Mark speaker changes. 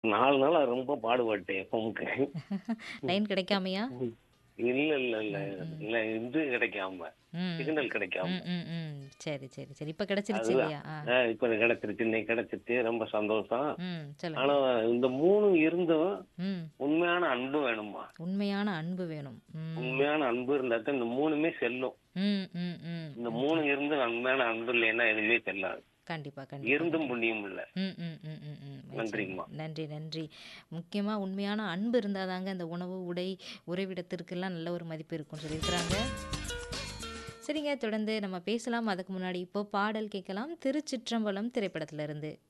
Speaker 1: நாலு நாளா ரொம்ப பாடுபட்டேன் எஃப்எம்க்கு
Speaker 2: லைன் கிடைக்காமையா
Speaker 1: இல்ல இல்ல இல்ல இல்ல இது கிடைக்காம
Speaker 2: ம்
Speaker 1: சிக்னல் கிடைக்காம
Speaker 2: ம் ம் ம் சரி சரி சரி இப்போ கிடைச்சிருச்சு
Speaker 1: அதுதான்.
Speaker 2: இல்லையா ஆ
Speaker 1: ஆ, இப்ப கிடைச்சிருச்சு இன்னைக்கு கிடைச்சிருச்சு ரொம்ப சந்தோஷம்
Speaker 2: ம் சொல்லுங்க
Speaker 1: ஆனா இந்த மூணு இருந்தும்
Speaker 2: ம்
Speaker 1: உண்மையான அன்பு வேணுமா
Speaker 2: உண்மையான அன்பு வேணும் ம்
Speaker 1: உண்மையான அன்பு இருந்தா தான் இந்த மூணுமே செல்லும்
Speaker 2: ம் ம் ம்
Speaker 1: இந்த மூணு இருந்து உண்மையான அன்பு இல்லைன்னா எதுவுமே செல்லாது
Speaker 2: கண்டிப்பா கண்டிப்பா
Speaker 1: இருந்தும் புண்ணியம் இல்ல
Speaker 2: ம் ம் ம் ம் ம்
Speaker 1: நன்றிங்கம்மா.
Speaker 2: நன்றி நன்றி முக்கியமா உண்மையான அன்பு இருந்தாதாங்க அந்த உணவு உடை உறைவிடத்திற்கெல்லாம் நல்ல ஒரு மதிப்பு இருக்கும்னு சொல்லியிருக்கிறாங்க சரிங்க தொடர்ந்து நம்ம பேசலாம் அதுக்கு முன்னாடி இப்போ பாடல் கேட்கலாம் திருச்சிற்றம்பலம் திரைப்படத்திலிருந்து